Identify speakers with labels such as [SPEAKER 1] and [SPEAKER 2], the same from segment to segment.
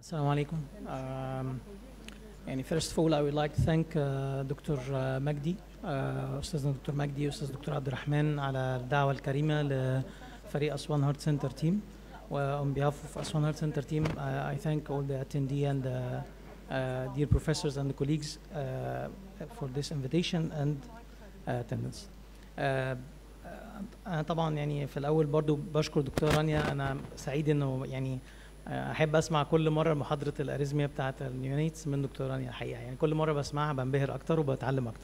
[SPEAKER 1] Assalamu alaikum. Um, يعني first of all I would like to thank uh, دكتور uh, مجدي uh, أستاذنا دكتور مجدي أستاذ دكتور عبد الرحمن على الدعوة الكريمة لفريق أسوان هارت سنتر تيم و on behalf of أسوان هارت سنتر team I, I thank all the attendee and uh, uh, dear professors and the colleagues uh, for this invitation and uh, attendance. Uh, أنا طبعا يعني في الأول برضو بشكر دكتورة رانيا أنا سعيد إنه يعني احب اسمع كل مره محاضره الاريزميا بتاعه النيونيتس من دكتور رانيا الحقيقه يعني كل مره بسمعها بنبهر اكتر وبتعلم اكتر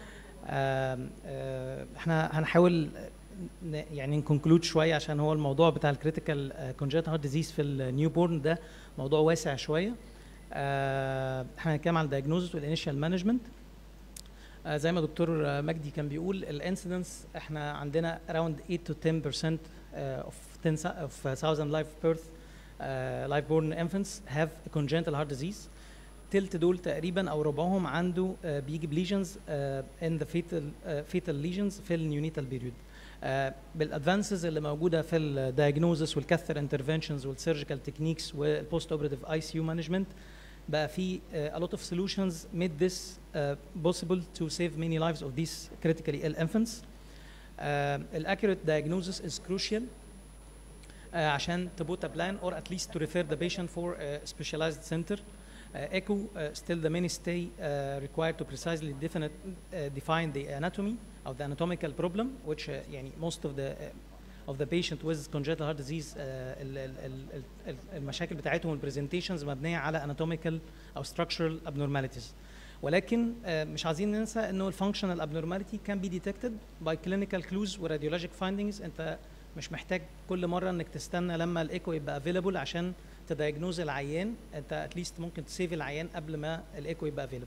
[SPEAKER 1] آم، آه، احنا هنحاول ن- يعني نكونكلود شويه عشان هو الموضوع بتاع الكريتيكال كونجنتال هارت ديزيز في النيو بورن ده موضوع واسع شويه آه، احنا هنتكلم عن الدايجنوزس والانيشال مانجمنت زي ما دكتور آه، مجدي كان بيقول الانسيدنس احنا عندنا around 8 to 10% uh, of 10 of 1000 live birth uh, live born infants have a congenital heart disease تلت دول تقريبا او ربعهم عنده uh, بيجي بليجنز uh, in the fetal uh, fetal lesions في النيونيتال بيريود uh, بالادفانسز اللي موجوده في الدايجنوزس والكاثر انترفنشنز والسيرجيكال تكنيكس والبوست اوبراتيف اي سي يو مانجمنت بقى في uh, a lot of solutions made this uh, possible to save many lives of these critically ill infants. Uh, accurate diagnosis is crucial uh, عشان to put a plan or at least to refer the patient for a specialized center. Uh, echo uh, still the mainstay uh, required to precisely definite, uh, define the anatomy of the anatomical problem which uh, يعني most of the uh, of the patient with congenital heart disease uh, ال- ال- ال- ال- المشاكل بتاعتهم البرزنتيشنز مبنيه على anatomical او structural abnormalities ولكن آه، مش عايزين ننسى انه الفانكشنال abnormality can be detected by clinical clues و radiologic findings انت مش محتاج كل مره انك تستنى لما الايكو يبقى افيلبل عشان تدايجنوز العيان انت اتليست ممكن تسيف العيان قبل ما الايكو يبقى افيلبل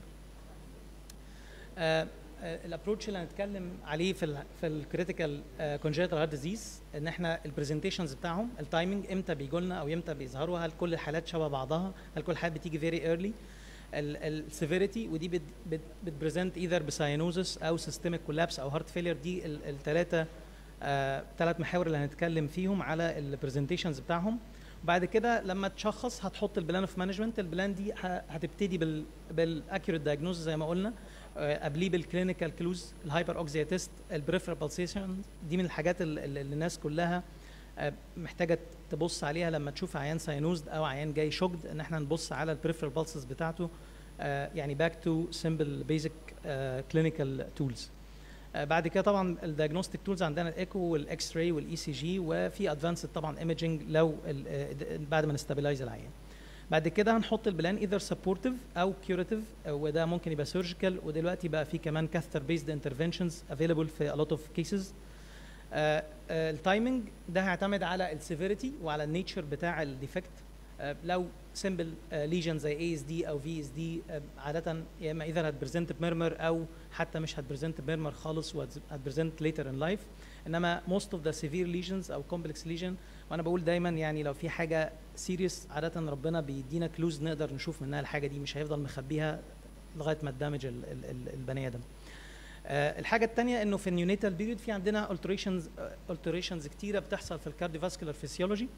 [SPEAKER 1] الابروتش اللي هنتكلم عليه في ال في الكريتيكال كونجنتال هارت ديزيز ان احنا البرزنتيشنز بتاعهم التايمنج امتى بيجوا لنا او امتى بيظهروا هل كل الحالات شبه بعضها هل كل الحالات بتيجي فيري ايرلي السيفيريتي ودي بتبريزنت ايذر بساينوزس او سيستميك كولابس او هارت فيلير دي الثلاثه ثلاث محاور اللي هنتكلم فيهم على البرزنتيشنز بتاعهم بعد كده لما تشخص هتحط البلان اوف مانجمنت البلان دي ه- هتبتدي بال بالاكيوريت دايجنوز زي ما قلنا آه، قبليه بالكلينيكال كلوز الهايبر اوكسيا تيست البريفرال بالسيشن دي من الحاجات ال- ال- اللي الناس كلها آه، محتاجه تبص عليها لما تشوف عيان ساينوزد او عيان جاي شوكد ان احنا نبص على البريفرال بالسز بتاعته آه، يعني باك تو سمبل بيزك كلينيكال تولز بعد كده طبعا الدايجنوستيك تولز عندنا الايكو والاكس راي والاي سي جي وفي ادفانسد طبعا ايمجنج لو ال- آه، بعد ما نستابلايز العيان بعد كده هنحط البلان ايذر سبورتيف او كيوريتيف وده ممكن يبقى سيرجيكال ودلوقتي بقى في كمان كاثر بيزد انترفنشنز افيلبل في a lot of cases التايمنج ده هيعتمد على السيفيريتي وعلى النيتشر بتاع الديفكت لو سمبل ليجن زي اي اس دي او في اس دي عاده يا اما اذا هتبرزنت بميرمر او حتى مش هتبرزنت بميرمر خالص وهتبرزنت ليتر ان لايف انما موست اوف ذا سيفير ليجنز او كومبلكس ليجن وانا بقول دايما يعني لو في حاجه سيريس عاده ربنا بيدينا كلوز نقدر نشوف منها الحاجه دي مش هيفضل مخبيها لغايه ما تدمج ال- ال- ال- البني ادم آه، الحاجه الثانيه انه في النيونيتال بيريود في عندنا alterations alterations كتيره بتحصل في الكارديوفاسكولار فيسيولوجي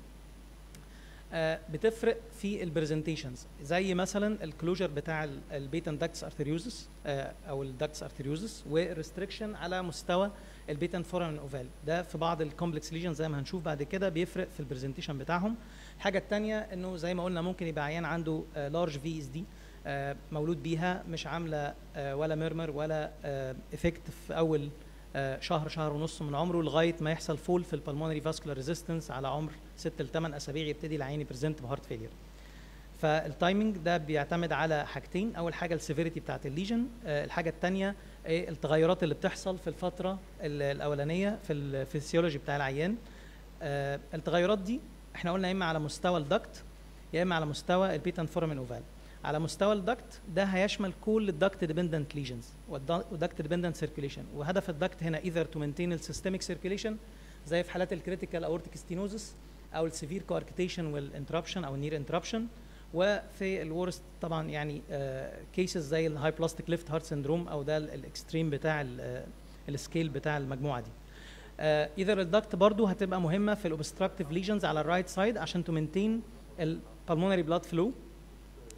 [SPEAKER 1] بتفرق في البرزنتيشنز زي مثلا الكلوجر بتاع البيتن داكتس ارتريوزس او الداكتس ارتريوزس وريستريكشن على مستوى البيتن فورامين اوفال ده في بعض الكومبلكس ليجن زي ما هنشوف بعد كده بيفرق في البرزنتيشن بتاعهم الحاجه الثانيه انه زي ما قلنا ممكن يبقى عيان عنده لارج في اس دي مولود بيها مش عامله آه، ولا ميرمر ولا افكت في اول آه، شهر شهر ونص من عمره لغايه ما يحصل فول في البلمونري فاسكولار ريزيستنس على عمر 6 ل 8 اسابيع يبتدي العين يبرزنت بهارت فيلير فالتايمنج ده بيعتمد على حاجتين اول حاجه السيفيريتي بتاعت الليجن آه، الحاجه الثانيه التغيرات اللي بتحصل في الفتره ال- الاولانيه في الفسيولوجي بتاع العيان آه، التغيرات دي احنا قلنا يا اما على مستوى الدكت يا اما على مستوى البيتان فورامين اوفال على مستوى الدكت ده هيشمل كل الدكت ديبندنت ليجنز والدكت ديبندنت سيركيليشن وهدف الدكت هنا ايذر تو مينتين السيستميك سيركيليشن زي في حالات الكريتيكال اورتيك ستينوزس او السيفير كواركتيشن والانتربشن او النير انتربشن وفي الورست طبعا يعني كيسز زي الهاي بلاستيك ليفت هارت سندروم او ده الاكستريم بتاع السكيل بتاع المجموعه دي ايذر الدكت برضو هتبقى مهمه في الاوبستراكتيف ليجنز على الرايت سايد عشان تو مينتين البلمونري بلاد فلو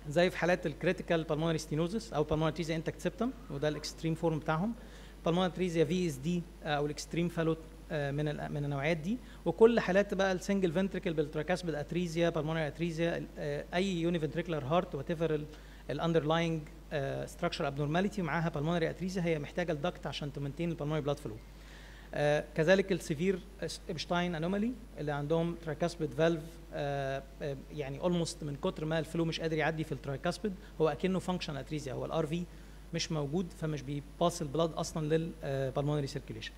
[SPEAKER 1] زي في حالات الكريتيكال بالمونري ستينوزس او بالمونري تريزيا انتكت سيبتم وده الاكستريم فورم بتاعهم بالمونري تريزيا في اس دي او الاكستريم فالو من ال- من النوعيات دي وكل حالات بقى السنجل فنتريكل بالتراكاسبيد اتريزيا بالمونري اتريزيا اي يوني فنتريكولار هارت وات ايفر الاندرلاينج ستراكشر ابنورماليتي معاها بالمونري اتريزيا هي محتاجه الدكت عشان تمنتين البالمونري بلاد فلو آه، كذلك السيفير ابشتاين انومالي اللي عندهم ترايكاسبيد فالف يعني اولموست من كتر ما الفلو مش قادر يعدي في الترايكاسبيد هو اكنه فانكشن اتريزيا هو الار في مش موجود فمش بيباس البلاد اصلا للبالمونري سيركيليشن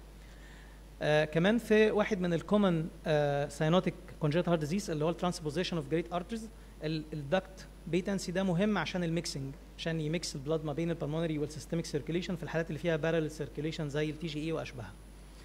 [SPEAKER 1] آه كمان في واحد من الكومن ساينوتيك كونجنتال هارت ديزيز اللي هو الترانسبوزيشن اوف جريت ارترز الدكت بيتنسي ده مهم عشان الميكسنج عشان يميكس البلاد ما بين البلمونري والسيستميك سيركيليشن في الحالات اللي فيها بارل سيركيليشن زي التي جي اي واشباهها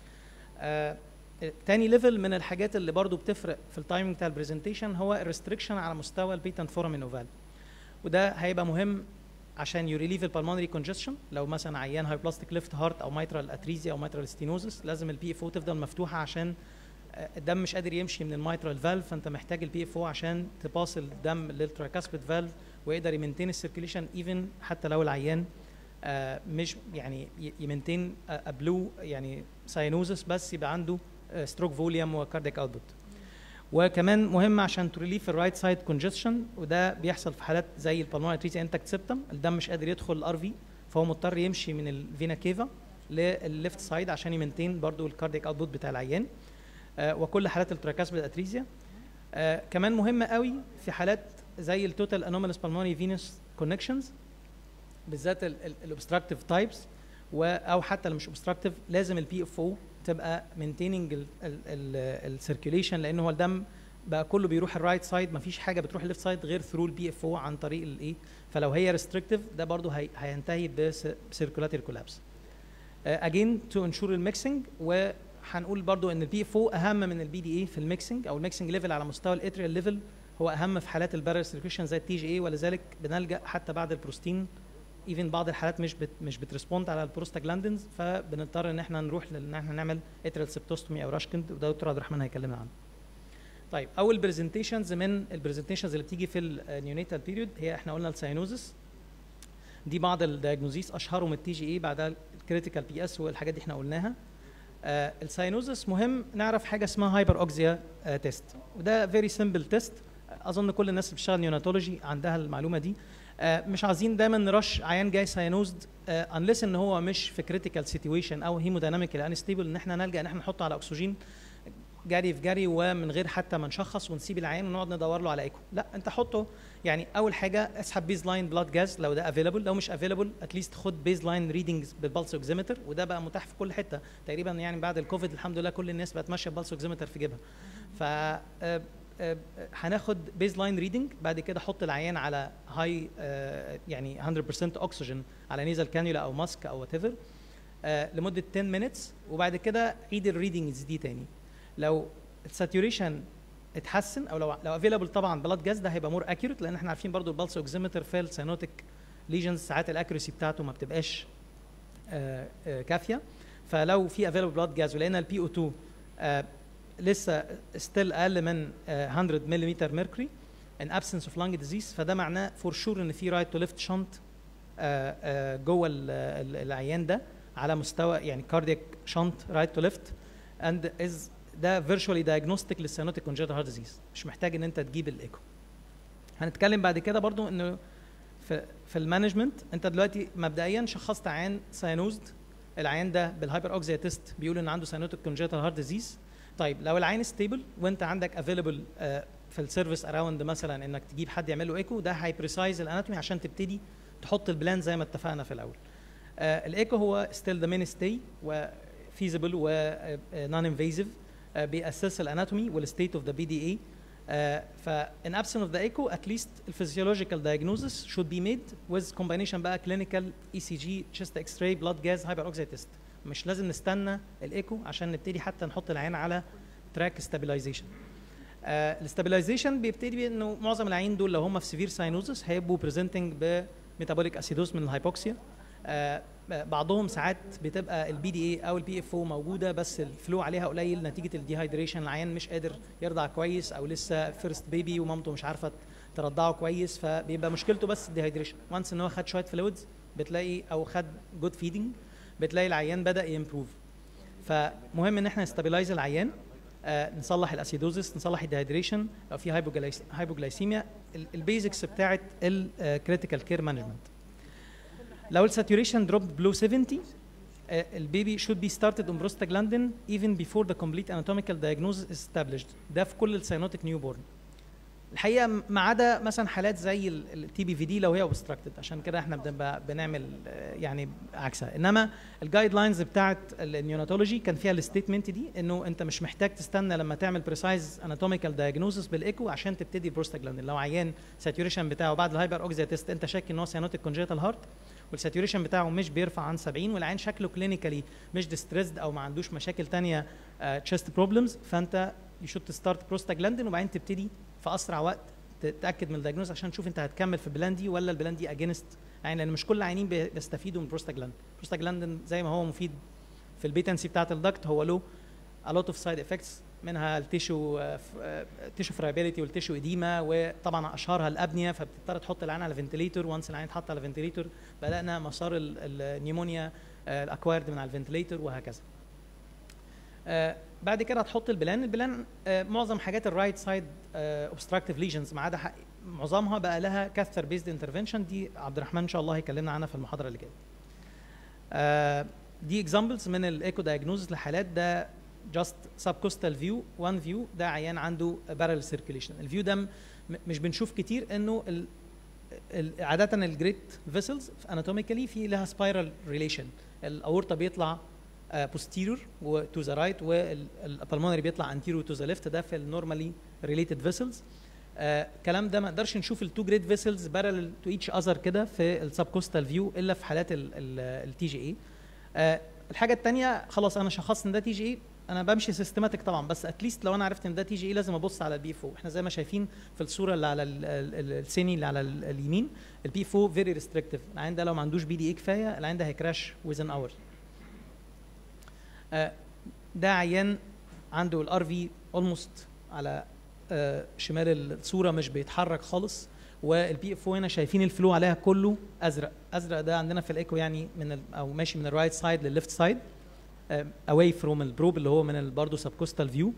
[SPEAKER 1] آه، تاني ليفل من الحاجات اللي برضو بتفرق في التايمنج بتاع البرزنتيشن هو الريستريكشن على مستوى البيتنت فورامين اوفال وده هيبقى مهم عشان يريليف البلمونري كونجستشن لو مثلا عيان هايبلاستيك ليفت هارت او مايترال اتريزيا او مايترال ستينوزس لازم البي اف او تفضل مفتوحه عشان آه، الدم مش قادر يمشي من المايترال فالف فانت محتاج البي اف او عشان تباص الدم للتراكاسبيد فالف ويقدر يمنتين السيركيليشن ايفن حتى لو العيان آه، مش يعني يمنتين بلو يعني ساينوزس بس يبقى عنده ستروك فوليوم وكارديك اوتبوت وكمان مهم عشان تريليف الرايت سايد كونجستشن وده بيحصل في حالات زي البلمونري تريزي انتكت سيبتم الدم مش قادر يدخل الار في فهو مضطر يمشي من الفينا كيفا للليفت سايد عشان يمنتين برضو الكارديك اوتبوت بتاع العيان آه، وكل حالات التراكاسبيد اتريزيا آه، كمان مهمه قوي في حالات زي التوتال انومالس بالمونري فينوس كونكشنز بالذات الاوبستراكتيف تايبس او حتى اللي مش اوبستراكتيف لازم البي اف او تبقى مينتيننج السيركيوليشن لان هو الدم بقى كله بيروح الرايت سايد مفيش حاجه بتروح الليفت سايد غير ثرو البي اف او عن طريق الايه فلو هي ريستريكتيف ده برضو هي هينتهي بسيركولاتري كولابس اجين تو انشور الميكسنج وهنقول برضو ان البي اف او اهم من البي دي اي في الميكسنج او الميكسنج ليفل على مستوى الاتريال ليفل هو اهم في حالات البارل سيركيشن زي التي جي اي ولذلك بنلجا حتى بعد البروستين ايفن بعض الحالات مش بت مش بتريسبوند على البروستاجلاندينز فبنضطر ان احنا نروح ان احنا نعمل اتريال سيبتوستومي او راشكند وده دكتور عبد الرحمن هيكلمنا عنه. طيب اول برزنتيشنز من البرزنتيشنز اللي بتيجي في النيونيتال بيريود هي احنا قلنا الساينوزس دي بعض الدايجنوزيس اشهرهم التي جي اي بعدها الكريتيكال بي اس والحاجات دي احنا قلناها. آه الساينوزس مهم نعرف حاجه اسمها هايبر اوكزيا آه تيست وده فيري سمبل تيست اظن كل الناس اللي بتشتغل نيوناتولوجي عندها المعلومه دي آه مش عايزين دايما نرش عيان جاي ساينوزد انليس ان هو مش في كريتيكال سيتويشن او هيمودايناميكال انستيبل ان احنا نلجا ان احنا نحطه على اكسجين جري في جري ومن غير حتى ما نشخص ونسيب العيان ونقعد ندور له على ايكو لا انت حطه يعني اول حاجه اسحب بيز لاين بلاد جاز لو ده افيلابل لو مش افيلابل اتليست خد بيز لاين ريدنجز بالبلس اوكسيمتر وده بقى متاح في كل حته تقريبا يعني بعد الكوفيد الحمد لله كل الناس بقت ماشيه ببلس اوكسيمتر في جيبها ف آه، آه، هناخد بيز لاين ريدنج بعد كده حط العيان على هاي يعني 100% اكسجين على نيزل كانيولا او ماسك او وات ايفر لمده 10 مينتس وبعد كده عيد الريدنجز دي تاني لو الساتوريشن اتحسن او لو لو افيلابل طبعا بلاد جاز ده هيبقى مور اكيوريت لان احنا عارفين برضو البلس اوكسيمتر في السينوتيك ليجنز ساعات الاكيورسي بتاعته ما بتبقاش آه، آه، كافيه فلو في افيلابل بلاد جاز ولقينا البي او 2 آه، لسه ستيل اقل من آه، 100 ملم ميركوري ان absence اوف lung disease فده معناه فور شور ان في رايت تو ليفت شنت جوه ال- ال- العيان ده على مستوى يعني كاردياك شنت رايت تو ليفت اند از ده فيرتشوالي دايجنوستيك للسيانوتيك كونجنتال هارت ديزيز مش محتاج ان انت تجيب الايكو هنتكلم بعد كده برضو انه في في المانجمنت انت دلوقتي مبدئيا شخصت عيان ساينوزد العيان ده بالهايبر اوكسيا تيست بيقول ان عنده ساينوتيك كونجنتال هارت ديزيز طيب لو العين ستيبل وانت عندك افيلبل في السيرفيس اراوند مثلا انك تجيب حد يعمل له ايكو ده هيبريسايز الاناتومي عشان تبتدي تحط البلان زي ما اتفقنا في الاول آه الايكو هو ستيل ذا مين ستي وفيزبل ونون انفيزيف بيأسس الاناتومي والستيت اوف ذا بي دي اي فان absence of the echo at least the physiological diagnosis should be made with combination بقى clinical ECG chest x-ray blood gas hyperoxia test مش لازم نستنى الايكو عشان نبتدي حتى نحط العين على تراك ستابلايزيشن الاستابلايزيشن بيبتدي بانه معظم العيين دول لو هم في سيفير ساينوزس هيبقوا بريزنتنج بميتابوليك اسيدوز من الهايبوكسيا آه، بعضهم ساعات بتبقى البي دي اي او البي اف او موجوده بس الفلو عليها قليل نتيجه الديهايدريشن العيان مش قادر يرضع كويس او لسه فيرست بيبي ومامته مش عارفه ترضعه كويس فبيبقى مشكلته بس الديهايدريشن وانس ان هو خد شويه فلويدز بتلاقي او خد جود فيدنج بتلاقي العيان بدا يمبروف فمهم ان احنا نستابلايز العيان آه نصلح الاسيدوزس نصلح الديهايدريشن لو في هايبوجلايسيميا البيزكس بتاعت الكريتيكال كير مانجمنت لو الساتوريشن دروب بلو 70 البيبي should be started on prostaglandin even before the complete anatomical diagnosis is established ده في كل السينوتيك نيو بورن الحقيقه ما عدا مثلا حالات زي التي بي في دي لو هي اوبستراكتد عشان كده احنا بنبقى بنعمل يعني عكسها انما الجايد لاينز بتاعت النيوناتولوجي كان فيها الستيتمنت دي انه انت مش محتاج تستنى لما تعمل بريسايز اناتوميكال دايجنوزس بالايكو عشان تبتدي بروستاجلاندين لو عيان ساتوريشن بتاعه بعد الهايبر اوكسيا تيست انت شاك ان هو سيانوتيك كونجيتال هارت والساتوريشن بتاعه مش بيرفع عن 70 والعين شكله كلينيكالي مش ديستريسد او ما عندوش مشاكل ثانيه تشيست بروبلمز فانت يو شود ستارت بروستاجلاندين وبعدين تبتدي في اسرع وقت تتاكد من الدايجنوز عشان تشوف انت هتكمل في البلان دي ولا البلان دي اجينست يعني لان مش كل العيانين بيستفيدوا من بروستاجلاندين بروستاجلاندين زي ما هو مفيد في البيتنسي بتاعه الدكت هو له a lot of side effects منها التيشو تيشو فرايبيليتي والتيشو اديما وطبعا اشهرها الابنيه فبتضطر تحط العين على فنتليتور وانس العين اتحط على فنتليتور بدانا مسار النيمونيا الاكوايرد من على الفنتليتور وهكذا بعد كده هتحط البلان البلان معظم حاجات الرايت سايد اوبستراكتيف ليجنز ما عدا معظمها بقى لها كاثر بيزد انترفنشن دي عبد الرحمن ان شاء الله هيكلمنا عنها في المحاضره اللي جايه دي اكزامبلز من الايكو دايجنوز لحالات ده جاست سب كوستال فيو وان فيو ده عيان عنده بارل سيركيليشن الفيو ده مش بنشوف كتير انه ال ال عاده الجريت فيسلز اناتوميكالي في لها سبايرال ريليشن الاورطه بيطلع بوستيرور وتو ذا رايت والبلمونري بيطلع انتيرور تو ذا ليفت ده في النورمالي ريليتد فيسلز الكلام ده ما نقدرش نشوف التو جريد فيسلز بارل تو ايتش اذر كده في السب كوستال فيو الا في حالات التي جي اي الحاجه الثانيه خلاص انا شخصت ان ده تي جي اي انا بمشي سيستماتيك طبعا بس اتليست لو انا عرفت ان ده تي جي اي لازم ابص على البي 4 احنا زي ما شايفين في الصوره اللي على السيني اللي على اليمين البي 4 فيري ريستريكتيف العين ده لو ما عندوش بي دي اي كفايه العين ده هيكراش ويزن اور ده عيان عنده الار في اولموست على آه شمال الصوره مش بيتحرك خالص والبي اف هنا شايفين الفلو عليها كله ازرق ازرق ده عندنا في الايكو يعني من او ماشي من الرايت سايد للليفت سايد اواي فروم البروب اللي هو من برضه سبكوستال فيو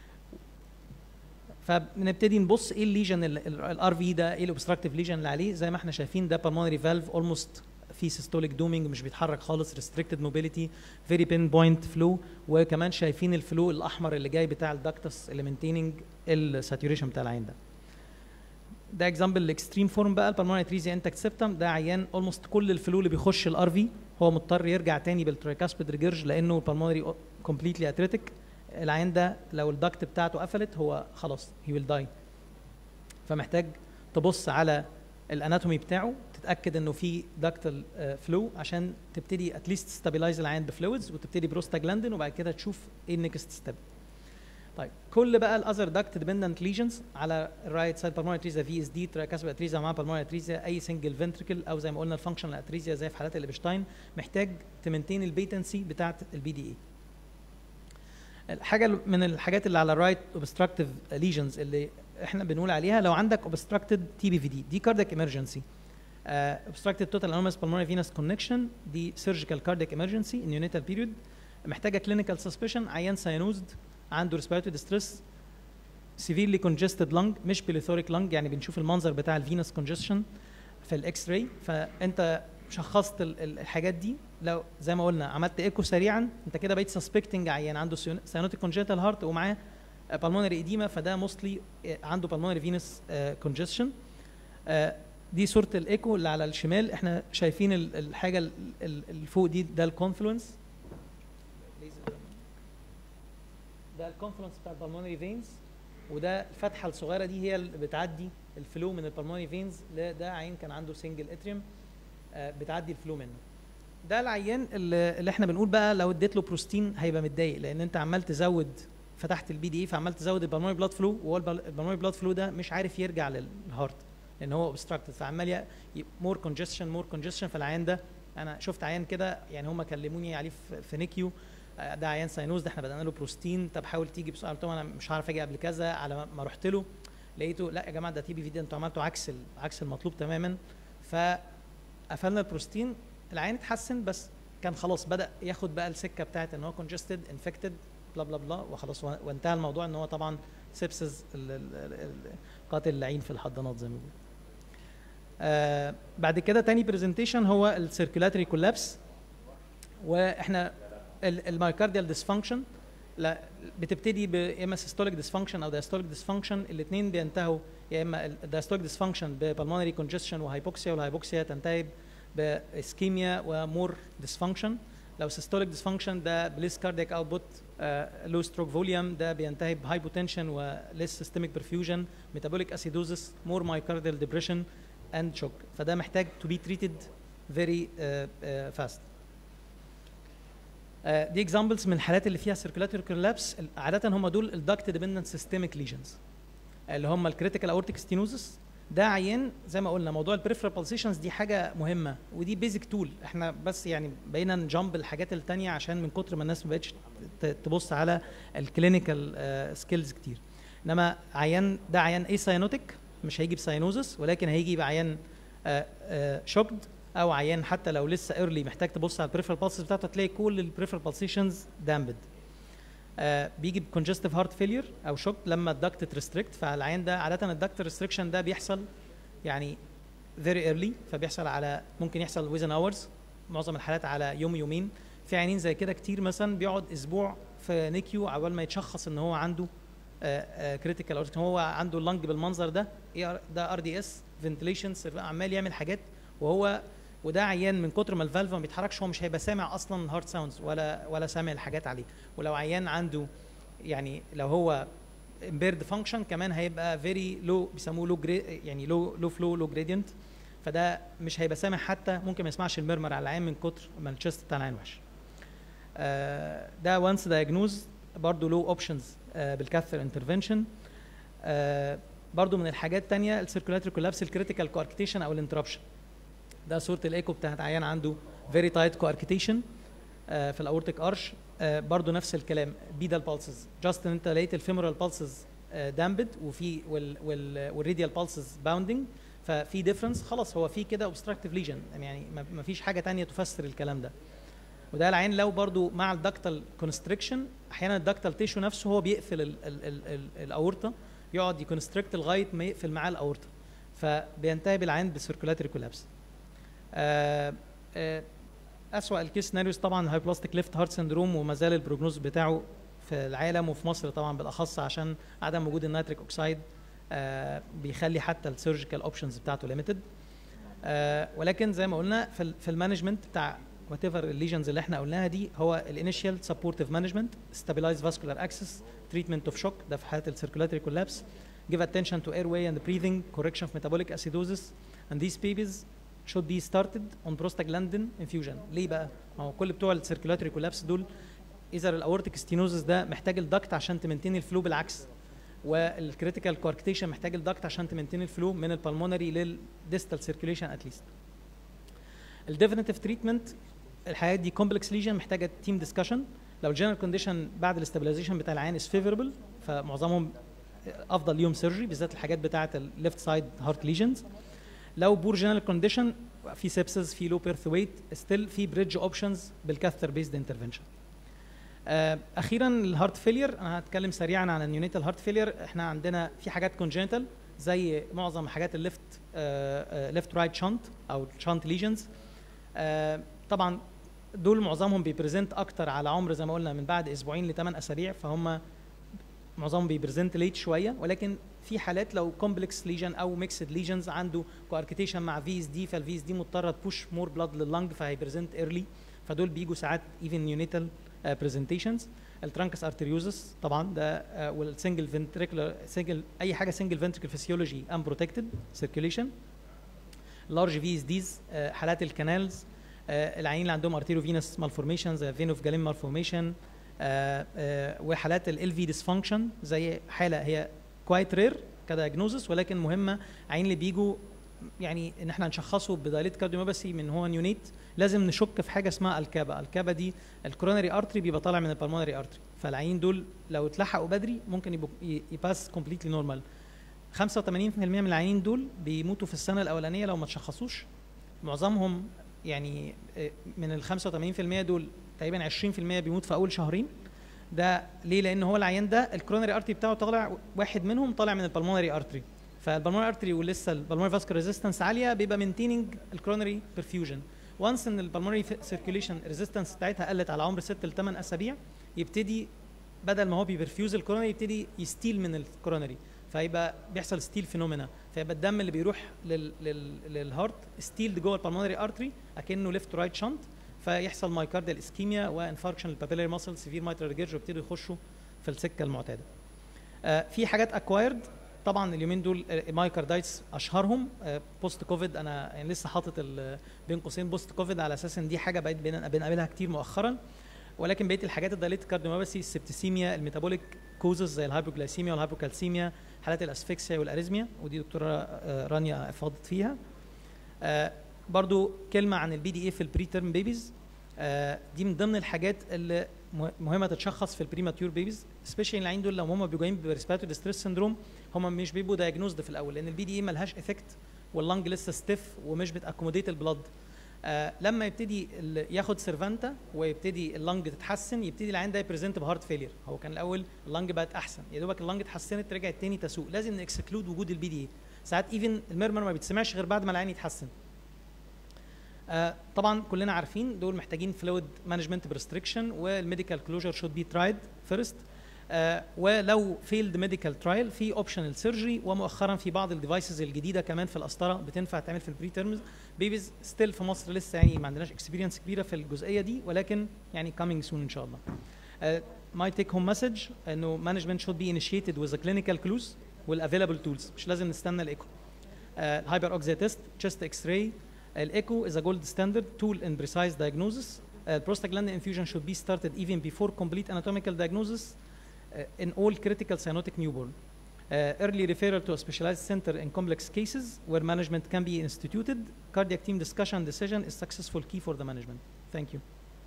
[SPEAKER 1] فبنبتدي نبص ايه الليجن الار في ده ايه الاوبستراكتيف ليجن اللي عليه زي ما احنا شايفين ده بالمونري فالف اولموست في سيستوليك دومينج مش بيتحرك خالص ريستريكتد موبيليتي فيري بين بوينت فلو وكمان شايفين الفلو الاحمر اللي جاي بتاع الدكتس اللي مينتيننج الساتوريشن بتاع العين ده ده اكزامبل الاكستريم فورم بقى البلمونري تريزي انتكت سيبتم ده عيان اولموست كل الفلو اللي بيخش الار في هو مضطر يرجع تاني بالتريكاسبيد ريجرج لانه البلمونري كومبليتلي اتريتيك العيان ده لو الدكت بتاعته قفلت هو خلاص هي ويل داي فمحتاج تبص على الاناتومي بتاعه تتاكد انه في داكتال فلو عشان تبتدي اتليست ستابلايز العين بفلويدز وتبتدي بروستاجلاندين وبعد كده تشوف ايه النكست ستيب طيب كل بقى الاذر داكت ديبندنت ليجنز على الرايت سايد بالمونري اتريزا في اس دي تراكاسبا اتريزا مع بالمونري اتريزا اي سنجل فنتريكل او زي ما قلنا الفانكشنال اتريزيا زي في حالات الابشتاين محتاج تمنتين البيتنسي بتاعه البي دي اي الحاجه من الحاجات اللي على الرايت اوبستراكتيف ليجنز اللي احنا بنقول عليها لو عندك اوبستراكتد تي بي في دي دي كاردياك ايمرجنسي obstructed total anomalous pulmonary venous connection دي surgical cardiac emergency in neonatal period محتاجه clinical suspicion عيان ساينوزد عنده respiratory distress severely congested lung مش plethoric lung يعني بنشوف المنظر بتاع الفينوس congestion في الاكس راي فانت شخصت الحاجات دي لو زي ما قلنا عملت ايكو سريعا انت كده بقيت سسبكتنج عيان عنده سيانوتيك كونجنتال هارت ومعاه بالمونري ايديما فده موستلي عنده بالمونري فينوس كونجستشن دي صوره الايكو اللي على الشمال احنا شايفين الحاجه اللي فوق دي ده الكونفلونس ده الكونفلونس بتاع البلمونري فينز وده الفتحه الصغيره دي هي اللي بتعدي الفلو من البلمونري فينز ده عين كان عنده سنجل اتريوم بتعدي الفلو منه ده العيان اللي, اللي احنا بنقول بقى لو اديت له بروستين هيبقى متضايق لان انت عمال تزود فتحت البي دي اي فعمال تزود البلمونري بلاد فلو وهو البلمونري بلاد فلو ده مش عارف يرجع للهارت لان هو اوبستراكتد فعمال مور كونجستشن مور كونجستشن فالعيان ده انا شفت عيان كده يعني هم كلموني عليه في نيكيو ده عيان ساينوز ده احنا بدانا له بروستين طب حاول تيجي بسرعه قلت لهم انا مش عارف اجي قبل كذا على ما رحت له لقيته لا يا جماعه ده تي بي في دي انتوا عملتوا عكس ال- عكس المطلوب تماما فقفلنا البروستين العين اتحسن بس كان خلاص بدا ياخد بقى السكه بتاعت ان هو كونجستد انفكتد بلا بلا بلا وخلاص و- وانتهى الموضوع ان هو طبعا سيبسز ال- ال- ال- ال- قاتل اللعين في الحضانات زي ما بيقولوا آه بعد كده تاني برزنتيشن هو السيركولاتري كولابس واحنا المايكارديال ديسفانكشن لا بتبتدي ب- يا اما سيستوليك ديسفانكشن او دايستوليك ديسفانكشن الاثنين بينتهوا يا اما الدايستوليك ديسفانكشن ببلمونري كونجستشن وهايبوكسيا والهايبوكسيا تنتهي باسكيميا ومور ديسفانكشن لو سيستوليك ديسفانكشن ده بليس كاردياك اوتبوت لو ستروك فوليوم ده بينتهي بهايبوتنشن وليس سيستميك برفيوجن ميتابوليك اسيدوزس مور مايكارديال ديبريشن اند شوك فده محتاج تو بي تريتد فيري فاست دي اكزامبلز من الحالات اللي فيها سيركولاتوري كولابس عاده هم دول الدكت ديبندنت سيستميك ليجنز اللي هم الكريتيكال اورتيك ستينوزس ده عيان زي ما قلنا موضوع البريفرال بالسيشنز دي حاجه مهمه ودي بيزك تول احنا بس يعني بقينا نجامب الحاجات التانية عشان من كتر ما الناس ما بقتش ت- تبص على الكلينيكال سكيلز كتير انما عيان ده عيان اي ساينوتيك مش هيجي بساينوزس ولكن هيجي بعيان شوكد او عيان حتى لو لسه ايرلي محتاج تبص على البريفرال بالسز بتاعته تلاقي كل البريفرال بالسيشنز دامبد آه بيجي بكونجستيف هارت فيلير او شوك لما الدكت تريستريكت فالعيان ده عاده الدكت ريستريكشن ده بيحصل يعني فيري ايرلي فبيحصل على ممكن يحصل ويزن اورز معظم الحالات على يوم يومين في عيانين زي كده كتير مثلا بيقعد اسبوع في نيكيو عقبال ما يتشخص ان هو عنده كريتيكال اورتيك هو عنده اللنج بالمنظر ده إيه ده ار دي اس فنتليشن عمال يعمل حاجات وهو وده عيان من كتر ما الفالف ما بيتحركش هو مش هيبقى سامع اصلا هارت ساوندز ولا ولا سامع الحاجات عليه ولو عيان عنده يعني لو هو امبيرد فانكشن كمان هيبقى فيري لو بيسموه لو يعني لو لو فلو لو جريدينت فده مش هيبقى سامع حتى ممكن ما يسمعش المرمر على العين من كتر ما الشيست بتاع العين وحش آه ده وانس دايجنوز برضه له اوبشنز بالكاثر انترفنشن برضه من الحاجات الثانيه السيركولاتري كولابس الكريتيكال كواركتيشن او الانتربشن ده صوره الايكو بتاعت عيان عنده فيري تايت كواركتيشن في الاورتيك ارش برضه نفس الكلام بيدال بالسز جاست ان انت لقيت الفيمورال بالسز دامبد وفي والريديال بالسز باوندنج ففي ديفرنس خلاص هو في كده اوبستراكتيف ليجن يعني ما فيش حاجه تانية تفسر الكلام ده وده العين لو برضو مع الدكتال كونستريكشن احيانا الدكتال تيشو نفسه هو بيقفل ال ال ال ال الاورطه يقعد يكونستريكت لغايه ما يقفل معاه الاورطه فبينتهي بالعين بسيركولاتري كولابس آه آه اسوأ الكيس سيناريوز طبعا هايبلاستيك ليفت هارت سندروم وما زال البروجنوز بتاعه في العالم وفي مصر طبعا بالاخص عشان عدم وجود النيتريك اوكسايد آه بيخلي حتى السيرجيكال اوبشنز بتاعته ليميتد آه ولكن زي ما قلنا في, في المانجمنت بتاع وات ايفر الليجنز اللي احنا قلناها دي هو الانيشال سبورتيف مانجمنت ستابلايز فاسكولار اكسس تريتمنت اوف شوك ده في حاله السيركولاتري كولابس give attention to airway and breathing correction of metabolic acidosis and these babies should be started on prostaglandin infusion ليه بقى؟ ما هو كل بتوع السيركولاتري كولابس دول اذا الاورتيك ستينوزس ده محتاج الدكت عشان تمنتين الفلو بالعكس والكريتيكال كواركتيشن محتاج الدكت عشان تمنتين الفلو من البلمونري للديستال سيركيوليشن اتليست الديفينيتيف تريتمنت الحاجات دي كومبلكس ليجن محتاجه تيم ديسكشن لو الجنرال كونديشن بعد الاستابلايزيشن بتاع العين از فيفوربل فمعظمهم افضل ليهم سيرجري بالذات الحاجات بتاعه الليفت سايد هارت ليجنز لو بور جنرال كونديشن في سيبسز في لو بيرث ويت ستيل في بريدج اوبشنز بالكاثر بيزد انترفنشن اخيرا الهارت فيلير انا هتكلم سريعا عن النيونيتال هارت فيلير احنا عندنا في حاجات كونجنتال زي معظم حاجات الليفت ليفت رايت شانت او شانت ليجنز طبعا دول معظمهم بيبريزنت اكتر على عمر زي ما قلنا من بعد اسبوعين لثمان اسابيع فهم معظمهم بيبريزنت ليت شويه ولكن في حالات لو كومبلكس ليجن او ميكسد ليجنز عنده كواركتيشن مع في اس دي فالفي اس دي مضطره تبوش مور بلاد لللنج فهيبريزنت ايرلي فدول بيجوا ساعات ايفن نيونيتال برزنتيشنز الترانكس ارتريوزس طبعا ده uh, والسنجل فنتريكولار سنجل اي حاجه سنجل فنتريكل فيسيولوجي ان بروتكتد سيركيوليشن لارج في اس ديز حالات الكانالز uh, العيانين اللي عندهم ارتيريو فينس مالفورميشن زي فين اوف جالين مالفورميشن وحالات ال في ديسفانكشن زي حاله هي كوايت رير كدايجنوزس ولكن مهمه عين اللي بيجوا يعني ان احنا نشخصه بدايليت كارديوميوباثي من هو نيونيت لازم نشك في حاجه اسمها الكابا الكابا دي الكورونري ارتري بيبقى طالع من البلمونري ارتري فالعيين دول لو اتلحقوا بدري ممكن يبقوا يباس كومبليتلي نورمال 85% من العيانين دول بيموتوا في السنه الاولانيه لو ما تشخصوش معظمهم يعني آه، من ال 85% دول تقريبا 20% بيموت في اول شهرين ده ليه لان هو العيان ده الكرونري ارتري بتاعه طالع واحد منهم طالع من البلمونري ارتري فالبلمونري ارتري ولسه البلمونري فاسكر ريزيستنس عاليه بيبقى مينتيننج الكرونري برفيوجن وانس ان البلمونري سيركيوليشن ريزيستنس بتاعتها قلت على عمر 6 ل 8 اسابيع يبتدي بدل ما هو بيبرفيوز الكورونري يبتدي يستيل من الكورونري فيبقى بيحصل ستيل فينومينا فيبقى الدم اللي بيروح لل لل للهارت ستيلد جوه البلمونري ارتري اكنه ليفت رايت شنت فيحصل مايكارديال اسكيميا وانفاركشن البابيلاري ماسل سيفير مايترال ريجرج ويبتدوا يخشوا في السكه المعتاده. آه في حاجات اكوايرد طبعا اليومين دول مايكاردايتس اشهرهم بوست كوفيد انا يعني لسه حاطط بين قوسين بوست كوفيد على اساس ان دي حاجه بقيت بنقابلها كتير مؤخرا ولكن بقيه الحاجات الدايليت كارديوميوباثي السبتسيميا الميتابوليك كوزز زي الهايبوجلايسيميا والهايبوكالسيميا حالات الاسفكسيا والاريزميا ودي دكتوره رانيا افاضت فيها آه برضو كلمه عن البي دي اي في البري تيرم بيبيز آه دي من ضمن الحاجات اللي مهمه تتشخص في البريماتيور بيبيز سبيشالي العين دول لو هم بيبقوا جايين بريسبيراتوري ستريس سندروم هم مش بيبقوا دايجنوزد في الاول لان البي دي اي ملهاش افكت واللنج لسه ستيف ومش بتاكوموديت البلد آه لما يبتدي ياخد سيرفانتا ويبتدي اللنج تتحسن يبتدي العين ده يبريزنت بهارت فيلير هو كان الاول اللنج بقت احسن يا دوبك اللنج اتحسنت رجعت تاني تسوق لازم نكسكلود وجود البي دي اي ساعات ايفن الميرمر ما بيتسمعش غير بعد ما العين يتحسن آه طبعا كلنا عارفين دول محتاجين فلويد مانجمنت بريستريكشن والميديكال كلوجر شود بي ترايد فيرست آه ولو فيلد ميديكال ترايل في اوبشنال سيرجري ومؤخرا في بعض الديفايسز الجديده كمان في القسطره بتنفع تعمل في البري تيرمز بيبيز ستيل في مصر لسه يعني ما عندناش اكسبيرينس كبيره في الجزئيه دي ولكن يعني coming soon ان شاء الله. ماي تيك هوم مسج انه مانجمنت شود بي انيشيتد وذ كلينيكال كلوز والافيلابل تولز مش لازم نستنى الايكو. الهايبر اوكسي تيست تشست اكس راي الايكو is a gold standard tool in precise diagnosis. Uh, prostaglandin infusion should be started even before complete anatomical diagnosis uh, in all critical cyanotic newborn. Uh, early referral to a specialized center in complex cases where management can be instituted. Cardiac team discussion decision is successful key for the management. Thank you.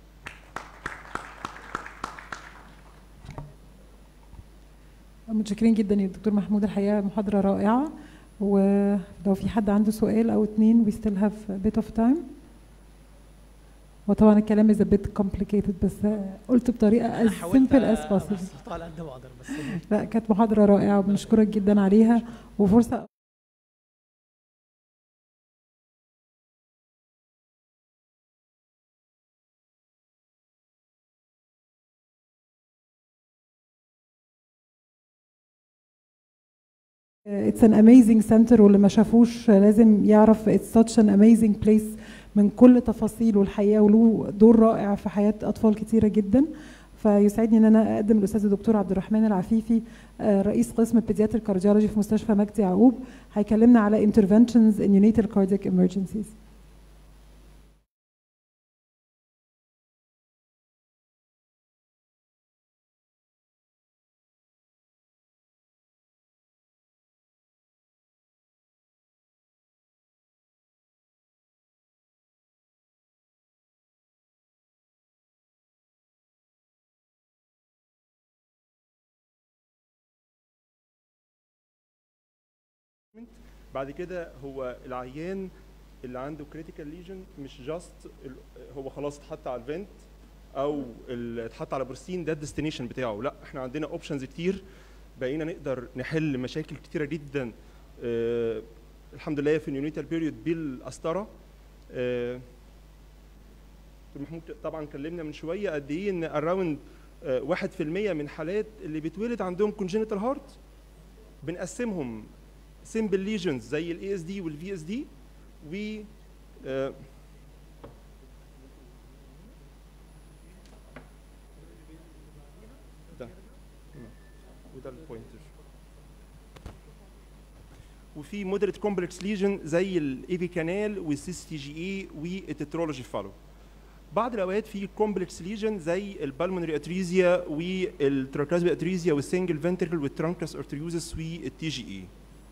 [SPEAKER 2] متشكرين جدا يا دكتور محمود الحقيقه محاضره رائعه ولو في حد عنده سؤال او اتنين we still have a bit of time وطبعا الكلام is a bit complicated بس قلت بطريقه as simple as possible
[SPEAKER 1] على قد ما اقدر بس
[SPEAKER 2] لا كانت محاضره رائعه وبنشكرك جدا عليها وفرصه It's an amazing center واللي ما شافوش لازم يعرف it's such an amazing place من كل تفاصيله الحقيقه وله دور رائع في حياه اطفال كتيره جدا فيسعدني ان انا اقدم الاستاذ الدكتور عبد الرحمن العفيفي رئيس قسم البيدياتر كارديولوجي في مستشفى مجدي يعقوب هيكلمنا على interventions in neonatal cardiac emergencies
[SPEAKER 3] بعد كده هو العيان اللي عنده كريتيكال ليجن مش جاست هو خلاص اتحط على الفنت او اتحط على بروستين ده الديستنيشن بتاعه لا احنا عندنا اوبشنز كتير بقينا نقدر نحل مشاكل كتيره جدا آه الحمد لله في اليونيتال بيريود بالقسطره آه محمود طبعا كلمنا من شويه قد ايه ان اراوند آه 1% من حالات اللي بيتولد عندهم كونجينيتال هارت بنقسمهم سيمبل ليجنز زي الاي اس دي والفي اس دي و آه ده وده البوينتر وفي مودريت كومبلكس ليجن زي الايفي كانال والسيس تي جي اي والتترولوجي فالو بعض الاوقات في كومبلكس ليجن زي البالمونري اتريزيا والتراكازبي اتريزيا والسنجل فنتركل والترانكس ارتريوزس والتي جي اي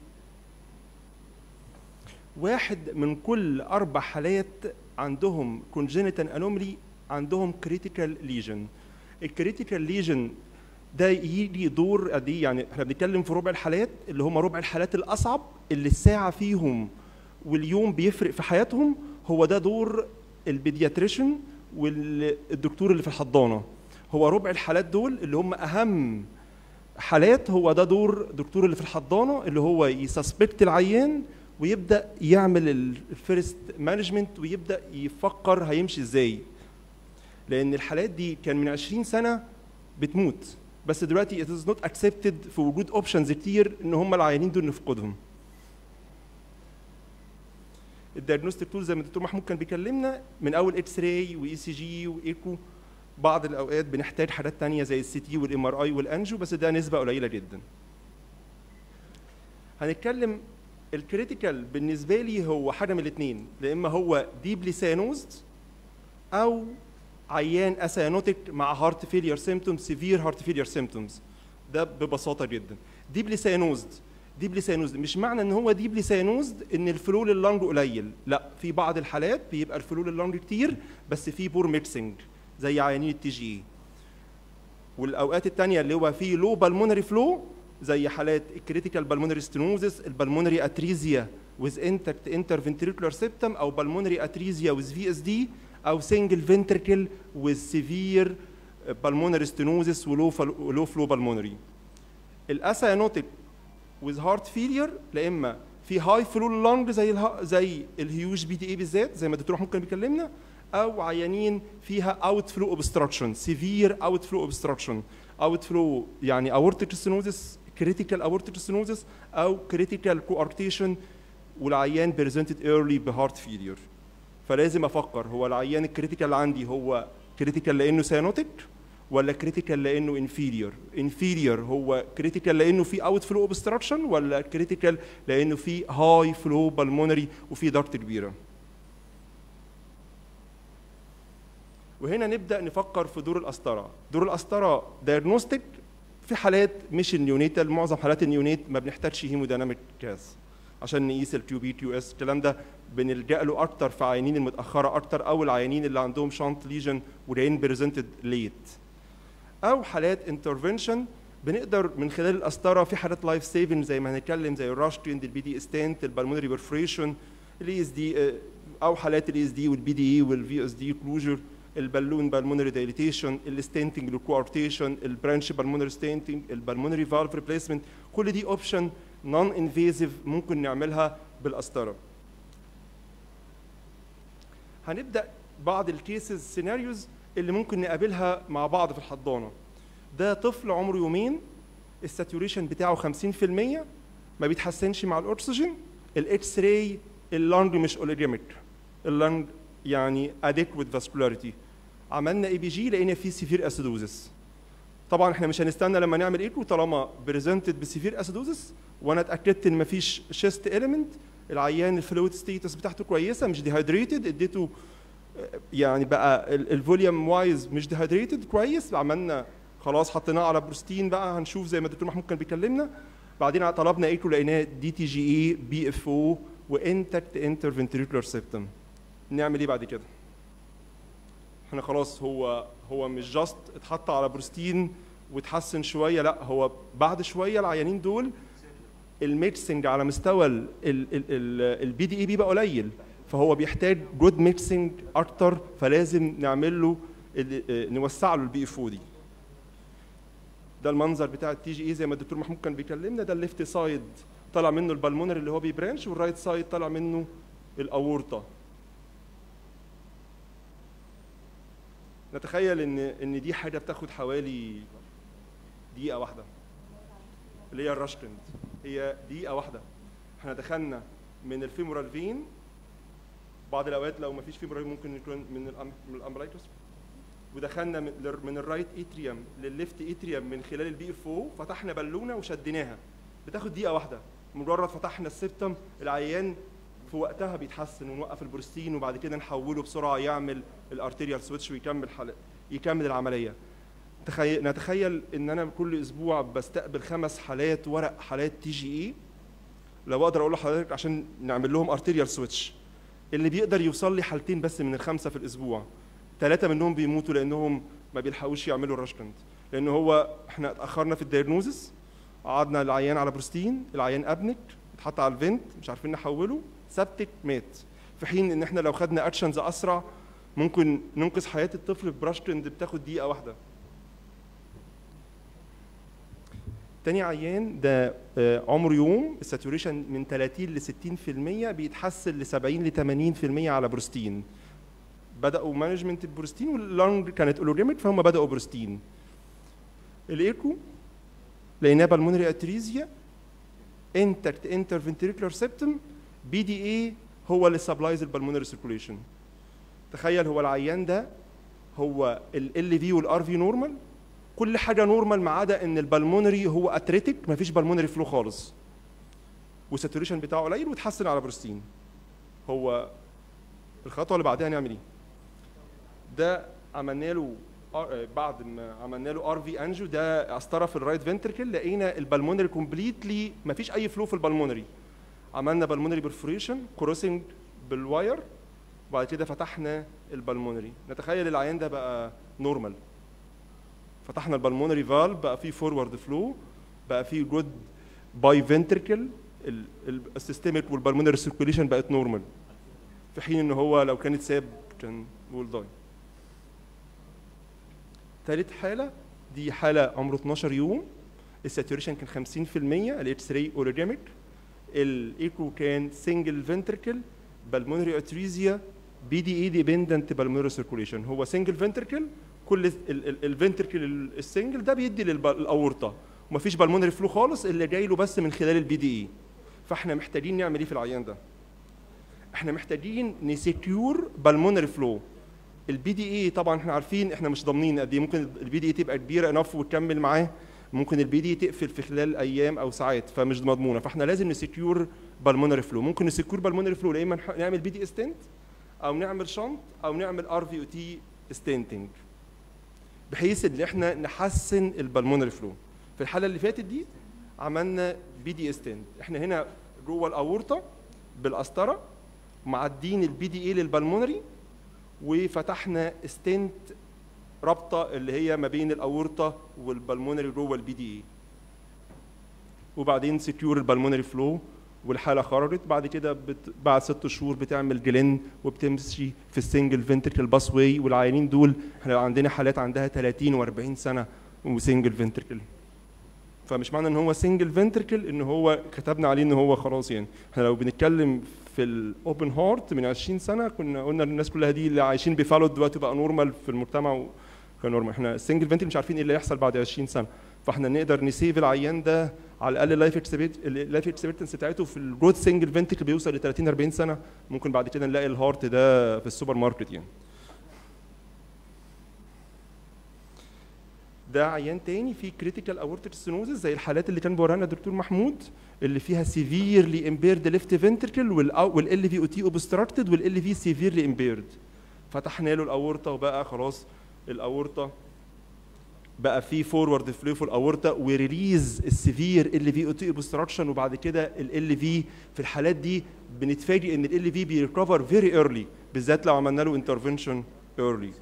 [SPEAKER 3] واحد من كل اربع حالات عندهم كونجينيتال انوملي عندهم كريتيكال ليجن الكريتيكال ليجن ده يجي دور قد ايه يعني احنا بنتكلم في ربع الحالات اللي هم ربع الحالات الاصعب اللي الساعه فيهم واليوم بيفرق في حياتهم هو ده دور البيدياتريشن والدكتور اللي في الحضانه هو ربع الحالات دول اللي هم اهم حالات هو ده دور الدكتور اللي في الحضانه اللي هو يسسبكت العيان ويبدا يعمل الفيرست مانجمنت ويبدا يفكر هيمشي ازاي لان الحالات دي كان من 20 سنه بتموت بس دلوقتي it is not accepted في وجود اوبشنز كتير ان هم العيانين دول نفقدهم الديagnostic تول زي ما الدكتور محمود كان بيكلمنا من اول اكس راي واي سي جي وايكو بعض الاوقات بنحتاج حاجات تانية زي السي تي والام ار اي والانجو بس ده نسبه قليله جدا هنتكلم الكريتيكال بالنسبه لي هو حاجه من الاثنين يا اما هو ديبلي سيانوزد او عيان اسيانوتيك مع هارت فيلير سيمتومز سيفير هارت فيلير سيمتومز ده ببساطه جدا ديبلي سيانوزد ديبلي سيانوزد مش معنى ان هو ديبلي سيانوزد ان الفلو لللنج قليل لا في بعض الحالات بيبقى الفلو لللنج كتير بس في بور ميكسنج زي عيانين التي جي والاوقات الثانيه اللي هو فيه لو بالمونري فلو زي حالات الكريتيكال بالمونري ستينوزس البالمونري اتريزيا with intact interventricular septum او بالمونري اتريزيا with VSD او single ventricle with severe pulmonary stenosis ولو low flow pulmonary الاسيانوتيك with heart failure لا اما في هاي فلو لونج زي الها زي الهيوج بي دي اي بالذات زي ما الدكتور محمود كان بيكلمنا او عيانين فيها اوت فلو اوبستراكشن سيفير اوت فلو اوبستراكشن اوت فلو يعني اورتيك ستينوزس كريتيكال اورتيك ستينوزس او كريتيكال كواركتيشن والعيان بريزنتد ايرلي بهارت فيلير فلازم افكر هو العيان الكريتيكال اللي عندي هو كريتيكال لانه سيانوتيك ولا كريتيكال لانه انفيريور انفيريور هو كريتيكال لانه في اوت فلو اوبستراكشن ولا كريتيكال لانه في هاي فلو بالمونري وفي ضغط كبيره وهنا نبدا نفكر في دور القسطره دور القسطره دايجنوستيك في حالات مش النيونيتال معظم حالات النيونيت ما بنحتاجش هيموديناميك كاس عشان نقيس الكيو بي كيو اس الكلام ده بنلجا له اكتر في عيانين المتاخره اكتر او العيانين اللي عندهم شانت ليجن وجايين بريزنتد ليت او حالات انترفنشن بنقدر من خلال القسطره في حالات لايف سيفنج زي ما هنتكلم زي الراشتريند البي دي ستنت البلمونري برفريشن الاي اس دي او حالات الاي اس دي والبي دي اي والفي اس دي كلوجر البالون بالمونري دايليتيشن الستنتنج الكوارتيشن البرانش بالمونري ستنتنج البالمونري فالف ريبليسمنت كل دي اوبشن نون انفيزيف ممكن نعملها بالقسطره هنبدا بعض الكيسز سيناريوز اللي ممكن نقابلها مع بعض في الحضانه ده طفل عمره يومين الساتوريشن بتاعه 50% ما بيتحسنش مع الاكسجين الاكس راي اللنج مش اوليجيميك اللنج يعني اديكويت فاسكولاريتي عملنا اي بي جي لقينا فيه سيفير اسيدوزس طبعا احنا مش هنستنى لما نعمل ايكو طالما بريزنتد بسيفير اسيدوزس وانا اتاكدت ان مفيش شيست اليمنت العيان الفلويد ستيتس بتاعته كويسه مش ديهايدريتد اديته يعني بقى الفوليوم وايز مش ديهايدريتد كويس عملنا خلاص حطيناه على بروستين بقى هنشوف زي ما الدكتور محمود كان بيكلمنا بعدين طلبنا ايكو لقيناه دي تي جي اي بي اف او وانتكت انتر فنتريكولار سيبتم نعمل ايه بعد كده؟ احنا خلاص هو هو مش جاست اتحط على بروستين وتحسن شويه لا هو بعد شويه العيانين دول الميكسنج على مستوى البي دي اي بيبقى قليل فهو بيحتاج جود ميكسنج اكتر فلازم نعمل له نوسع له البي اف او دي ده المنظر بتاع التي جي اي زي ما الدكتور محمود كان بيكلمنا ده الليفت سايد طلع منه البلمونر اللي هو بيبرانش والرايت سايد طلع منه الاورطه نتخيل ان ان دي حاجه بتاخد حوالي دقيقه واحده اللي هي الراشكند هي دقيقه واحده احنا دخلنا من الفيمورال فين بعض الاوقات لو ما فيش فيمورال ممكن يكون من الأم من الامبلايتوس ودخلنا من, من الرايت اتريوم للليفت اتريوم من خلال البي اف او فتحنا بالونه وشديناها بتاخد دقيقه واحده مجرد فتحنا السبتم العيان في وقتها بيتحسن ونوقف البروستين وبعد كده نحوله بسرعه يعمل الارتيريال سويتش ويكمل حل... يكمل العمليه تخيل نتخيل ان انا كل اسبوع بستقبل خمس حالات ورق حالات تي جي اي لو اقدر اقول لحضرتك عشان نعمل لهم ارتيريال سويتش اللي بيقدر يوصل لي حالتين بس من الخمسه في الاسبوع ثلاثه منهم بيموتوا لانهم ما بيلحقوش يعملوا الراشكند لان هو احنا اتاخرنا في الدايجنوزس قعدنا العيان على بروستين العيان ابنك اتحط على الفنت مش عارفين نحوله سبتك مات في حين ان احنا لو خدنا اكشنز اسرع ممكن ننقذ حياه الطفل ببراشتند بتاخد دقيقه واحده تاني عيان ده آه، عمره يوم الساتوريشن من 30 ل 60% بيتحسن ل 70 ل 80% على بروستين بداوا مانجمنت البروستين واللونج كانت اولوريميك فهم بداوا بروستين الايكو لقيناه بالمونري اتريزيا انتكت انتر فنتريكولار سيبتم بي دي اي هو اللي سبلايز البلمونري سيركوليشن تخيل هو العيان ده هو ال في والار في نورمال كل حاجه نورمال ما عدا ان البلمونري هو اتريتيك ما فيش بالمونري فلو خالص والساتوريشن بتاعه قليل وتحسن على بروستين هو الخطوه اللي بعدها نعمل ايه ده عملنا له آه، بعد ما عملنا له ار في انجو ده قسطره في الرايت فنتركل لقينا البلمونري كومبليتلي ما فيش اي فلو في البلمونري عملنا بالمونري برفوريشن كروسنج بالواير وبعد كده فتحنا البلمونري نتخيل العيان ده بقى نورمال فتحنا البلمونري فالف بقى فيه فورورد فلو بقى فيه جود باي فنتركل السيستميك والبلمونري سيركوليشن بقت نورمال في حين ان هو لو كانت ساب كان ويل داي ثالث حاله دي حاله عمره 12 يوم الساتوريشن كان 50% الاتش 3 اوريجيميك الايكو كان سنجل فنتركل بالمونري اتريزيا بي دي اي ديبندنت بالمونري سيركوليشن هو سنجل فنتركل كل الفنتركل السنجل ده بيدي للاورطه ومفيش بالمونري فلو خالص اللي جاي له بس من خلال البي دي اي فاحنا محتاجين نعمل ايه في العيان ده احنا محتاجين نسكيور بالمونري فلو البي دي اي طبعا احنا عارفين احنا مش ضامنين قد ايه ممكن البي دي اي تبقى كبيره انف وتكمل معاه ممكن البي دي تقفل في خلال ايام او ساعات فمش مضمونه فاحنا لازم نسكيور بالمونري فلو ممكن نسكيور بالمونري فلو يا اما نح- نعمل بي دي ستنت او نعمل شنط او نعمل ار في او تي ستنتنج بحيث ان احنا نحسن البلمونري فلو في الحاله اللي فاتت دي عملنا بي دي ستنت احنا هنا جوه الاورطه بالقسطره معدين البي دي اي للبلمونري وفتحنا ستنت رابطه اللي هي ما بين الاورطه والبلمونري جوه البي دي اي وبعدين سكيور البلمونري فلو والحاله خرجت بعد كده بت... بعد ست شهور بتعمل جلين وبتمشي في السنجل فنتركل باس واي والعيانين دول احنا عندنا حالات عندها 30 و40 سنه وسنجل فنتركل فمش معنى ان هو سنجل فنتركل ان هو كتبنا عليه ان هو خلاص يعني احنا لو بنتكلم في الاوبن هارت من 20 سنه كنا قلنا الناس كلها دي اللي عايشين بيفالو دلوقتي بقى نورمال في المجتمع و... كان نورمال احنا السنجل فنتركل مش عارفين ايه اللي هيحصل بعد 20 سنه فاحنا نقدر نسيف العيان ده على الاقل اللايف اللايف اكسبيرتنس بتاعته في الجروث سنجل فنتركل بيوصل ل 30 40 سنه ممكن بعد كده نلاقي الهارت ده في السوبر ماركت يعني ده عيان تاني فيه كريتيكال اورتيك ستينوزس زي الحالات اللي كان بيوريها لنا الدكتور محمود اللي فيها سيفيرلي امبيرد ليفت فنتركل والال في او تي اوبستراكتد والال في سيفيرلي امبيرد فتحنا له الاورطه وبقى خلاص الاورطه بقى في فورورد فلو في الاورطه وريليز السيفير ال في او تي اوبستراكشن وبعد كده ال في في الحالات دي بنتفاجئ ان ال في بيريكفر فيري ايرلي بالذات لو عملنا له انترفنشن ايرلي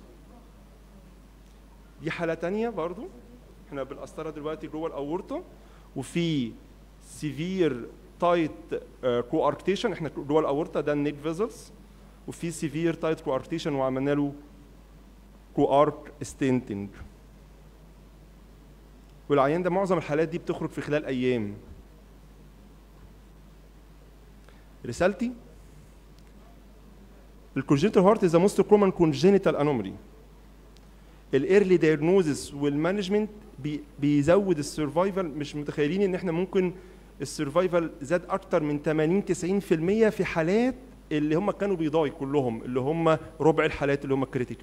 [SPEAKER 3] دي حاله تانية برضو احنا بالقسطره دلوقتي جوه الاورطه وفي سيفير تايت كو اركتيشن احنا جوه الاورطه ده النيك فيزلز وفي سيفير تايت كو اركتيشن وعملنا له كو ارك ستنتنج والعيان ده معظم الحالات دي بتخرج في خلال ايام رسالتي الكونجنتال هارت از موست كومن كونجنتال انومالي الايرلي دايجنوزس والمانجمنت بي بيزود السرفايفل مش متخيلين ان احنا ممكن السرفايفل زاد اكتر من 80 90% في حالات اللي هم كانوا بيضاي كلهم اللي هم ربع الحالات اللي هم كريتيكال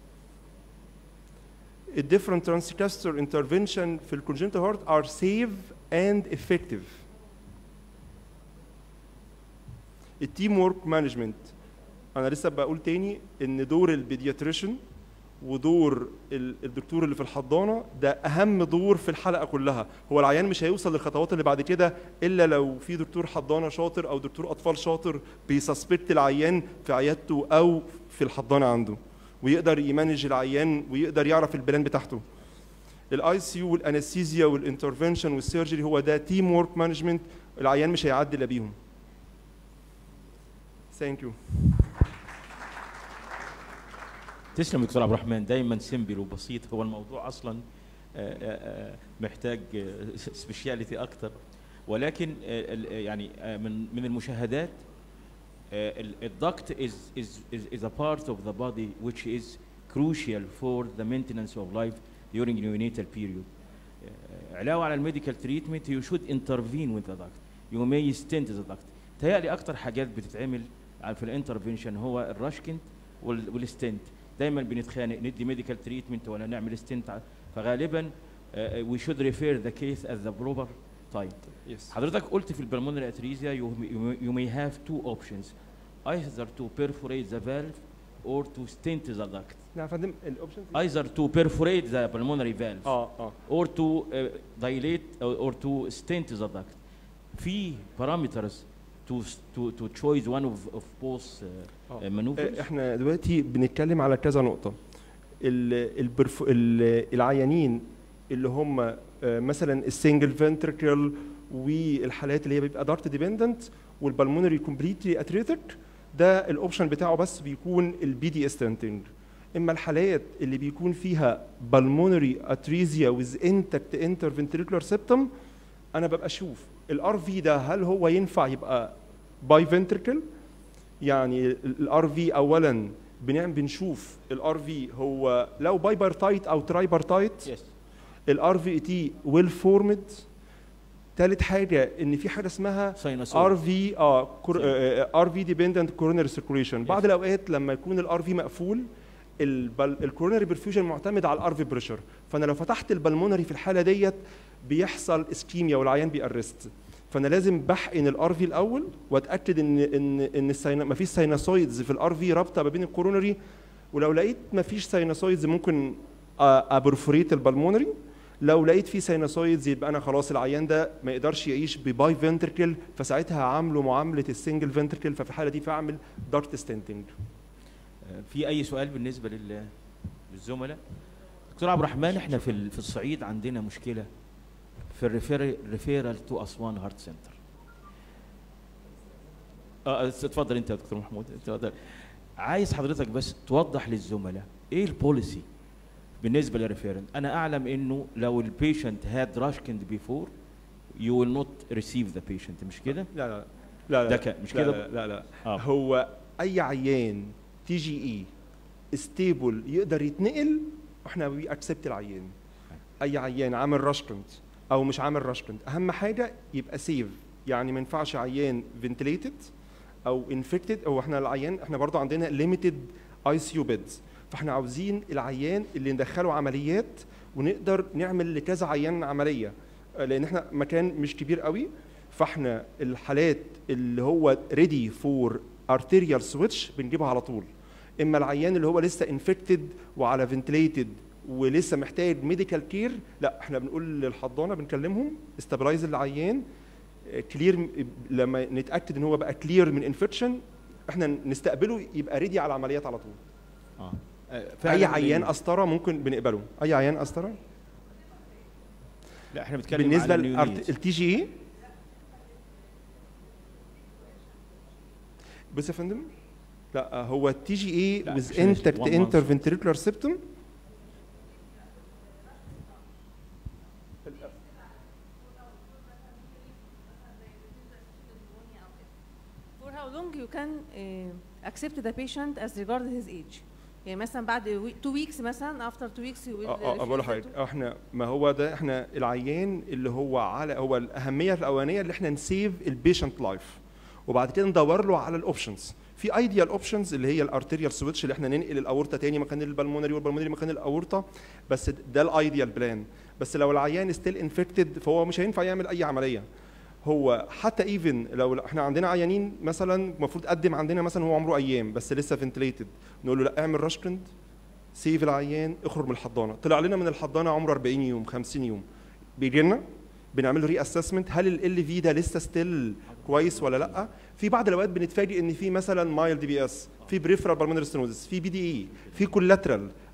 [SPEAKER 3] الديفرنت ترانسكاستر انترفنشن في الكونجنتال هارت ار سيف اند افكتيف التيم ورك مانجمنت انا لسه بقول تاني ان دور البيدياتريشن ودور ال- الدكتور اللي في الحضانه ده اهم دور في الحلقه كلها هو العيان مش هيوصل للخطوات اللي بعد كده الا لو في دكتور حضانه شاطر او دكتور اطفال شاطر بيسسبكت العيان في عيادته او في الحضانه عنده ويقدر يمانج العيان ويقدر يعرف البلان بتاعته الاي سي يو والانستيزيا والانترفنشن والسيرجري هو ده تيم ورك مانجمنت العيان مش هيعدي الا بيهم ثانك يو
[SPEAKER 4] تسلم دكتور عبد الرحمن دايما سيمبل وبسيط هو الموضوع اصلا آه، آه، آه، محتاج سبيشاليتي اكتر ولكن آه، ال- يعني آه، من من المشاهدات الضغط is is is is a part of the body which is crucial for the maintenance of life during neonatal period. آه، علاوه على الميديكال تريتمنت you should intervene with the duct. You may stent the duct. تهيألي اكتر حاجات بتتعمل على- في الانترفنشن هو الراشكنت وال- والستنت دايما بنتخانق ندي ميديكال تريتمنت ولا نعمل ستنت فغالبا وي شود ريفير ذا كيس at the proper time
[SPEAKER 3] يس
[SPEAKER 4] حضرتك قلت في البلمونري اتريزيا you, you, you may have two options either to perforate the valve or to stent the duct
[SPEAKER 3] لا يا فندم الاوبشن
[SPEAKER 4] either to perforate the pulmonary valve
[SPEAKER 3] اه اه
[SPEAKER 4] or to uh, dilate or, or to stent the duct في parameters to to to choose one of of both uh,
[SPEAKER 3] آه.
[SPEAKER 4] uh, maneuvers
[SPEAKER 3] احنا دلوقتي بنتكلم على كذا نقطة ال- البرف... ال- العيانين اللي هم آه، مثلا السنجل فنتركل والحالات اللي هي بيبقى دارت ديبندنت والبلمونري كومبليتلي اتريتك ده الاوبشن بتاعه بس بيكون البي دي ستنتنج اما الحالات اللي بيكون فيها بالمونري اتريزيا ويز انتكت انتر فنتريكولار سيبتم انا ببقى اشوف الار في ده هل هو ينفع يبقى باي فنتركل يعني الار في اولا بنعمل بنشوف الار في هو لو بايبرتايت او ترايبرتايت
[SPEAKER 4] yes
[SPEAKER 3] الار في تي ويل فورمد ثالث حاجه ان في حاجه اسمها
[SPEAKER 4] sinusoid
[SPEAKER 3] ار في اه ار في ديبندنت كورونري سيركوليشن بعض
[SPEAKER 4] Yes.
[SPEAKER 3] الاوقات لما يكون الار في مقفول الكورونري برفيوجن معتمد على الار في بريشر فانا لو فتحت البلمونري في الحاله ديت بيحصل اسكيميا والعيان بيأرست فانا لازم بحقن الار في الاول واتاكد ان ان ان السينا مفيش سايناسويدز في الار في رابطه ما بين الكورونري ولو لقيت مفيش سايناسويدز ممكن ابرفوريت البلمونري لو لقيت فيه سايناسويدز يبقى انا خلاص العيان ده ما يقدرش يعيش بباي فنتركل فساعتها هعامله معامله السنجل فنتركل ففي الحاله دي فاعمل دارت ستنتنج
[SPEAKER 4] آه، في اي سؤال بالنسبه لل للزملاء دكتور عبد الرحمن احنا في ال- في الصعيد عندنا مشكله في الريفيرال تو اسوان هارت سنتر اه اتفضل انت يا دكتور محمود اتفضل عايز حضرتك بس توضح للزملاء ايه البوليسي بالنسبه للريفيرال انا اعلم انه لو البيشنت هاد راشكند بيفور يو ويل نوت ريسيف ذا بيشنت مش كده
[SPEAKER 3] لا لا لا لا
[SPEAKER 4] ده ك- مش
[SPEAKER 3] لا
[SPEAKER 4] كده؟
[SPEAKER 3] لا لا, لا.
[SPEAKER 4] اه
[SPEAKER 3] هو اي عيان تي جي اي ستيبل يقدر يتنقل احنا بي اكسبت العيان اي عيان عامل راشكنت او مش عامل راشكنت اهم حاجه يبقى سيف يعني ما ينفعش عيان فنتليتد او انفكتد او احنا العيان احنا برضو عندنا ليميتد اي سي يو بيدز فاحنا عاوزين العيان اللي ندخله عمليات ونقدر نعمل لكذا عيان عمليه آه، لان احنا مكان مش كبير قوي فاحنا الحالات اللي هو ريدي فور ارتيريال سويتش بنجيبها على طول اما العيان اللي هو لسه انفكتد وعلى فنتليتد ولسه محتاج ميديكال كير لا احنا بنقول للحضانه بنكلمهم استابلايز العيان كلير لما نتاكد ان هو بقى كلير من انفكشن احنا نستقبله يبقى ريدي على العمليات على طول
[SPEAKER 4] اه آه،
[SPEAKER 3] اي
[SPEAKER 4] فعلاً
[SPEAKER 3] عيان
[SPEAKER 4] بن-
[SPEAKER 3] قسطره ممكن بنقبله اي عيان قسطره
[SPEAKER 4] لا احنا بنتكلم
[SPEAKER 3] بالنسبه
[SPEAKER 4] على النيونيت.
[SPEAKER 3] للتي جي اي بص يا فندم لا هو التي جي اي
[SPEAKER 4] لا،
[SPEAKER 3] ويز
[SPEAKER 4] عشان
[SPEAKER 3] انتكت
[SPEAKER 4] one month.
[SPEAKER 3] انتر فنتريكولار سيبتوم
[SPEAKER 5] For how long you can uh, accept the patient as regard his age؟ يعني مثلا بعد وي- two weeks مثلا after two weeks you will
[SPEAKER 3] اه اه
[SPEAKER 5] refuse
[SPEAKER 3] بقول
[SPEAKER 5] the
[SPEAKER 3] حاجه
[SPEAKER 5] two-
[SPEAKER 3] احنا ما هو ده احنا العيان اللي هو على هو الاهميه الاولانيه اللي احنا نسيف البيشنت لايف وبعد كده ندور له على الاوبشنز في ايديال اوبشنز اللي هي الارتيريال سويتش اللي احنا ننقل الاورطه تاني مكان البلمونري والبلمونري مكان الاورطه بس ده الايديال بلان بس لو العيان ستيل انفكتد فهو مش هينفع يعمل اي عمليه هو حتى ايفن لو احنا عندنا عيانين مثلا المفروض قدم عندنا مثلا هو عمره ايام بس لسه فنتليتد نقول له لا اعمل راشكند سيف العيان اخرج من الحضانه طلع لنا من الحضانه عمره 40 يوم 50 يوم بيجي لنا بنعمل له ري اسسمنت هل ال في ده لسه ستيل كويس ولا لا في بعض الاوقات بنتفاجئ ان في مثلا مايل دي بي اس في بريفرال بالمونري ستينوزس في بي دي اي في كولاترال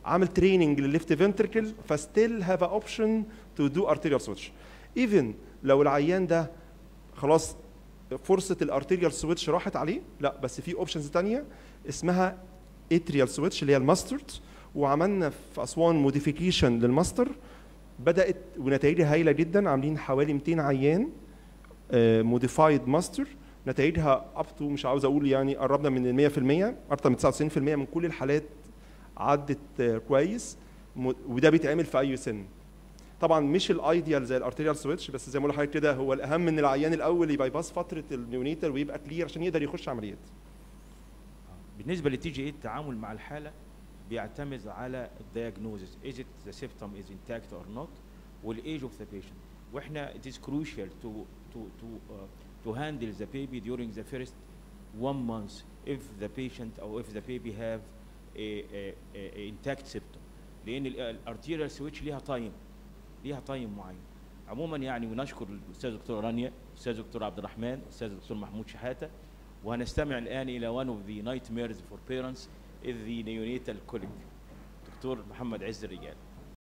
[SPEAKER 3] عامل تريننج للليفت فنتركل فستيل هاف اوبشن تو دو ارتيريال سويتش ايفن لو العيان ده خلاص فرصه الارتيريال سويتش راحت عليه لا بس في اوبشنز تانية اسمها اتريال سويتش اللي هي الماسترد وعملنا في اسوان موديفيكيشن للماستر بدات ونتائجها هايله جدا عاملين حوالي 200 عيان موديفايد ماستر نتائجها اب تو مش عاوز اقول يعني قربنا من ال 100% اكتر من 99% من كل الحالات عدت آه، كويس م- وده بيتعمل في اي سن طبعا مش الايديال زي الارتيريال سويتش بس زي ما بقول لحضرتك كده هو الاهم ان العيان الاول يبقى يباص فتره النيونيتال ويبقى كلير عشان يقدر يخش عمليات
[SPEAKER 4] بالنسبه للتي جي اي التعامل مع الحاله بيعتمد على الدياجنوزس is it the symptom is intact or not والايج اوف ذا patient واحنا it is crucial to to to uh, to handle the baby during the first one month if the patient or if the baby have a, a, a, a intact septum لان الارتيريال سويتش ليها تايم ليها تايم معين عموما يعني ونشكر الاستاذ دكتور رانيا الاستاذ دكتور عبد الرحمن الاستاذ دكتور محمود شحاته وهنستمع الان الى one of the nightmares for parents is the neonatal colic دكتور محمد عز الرجال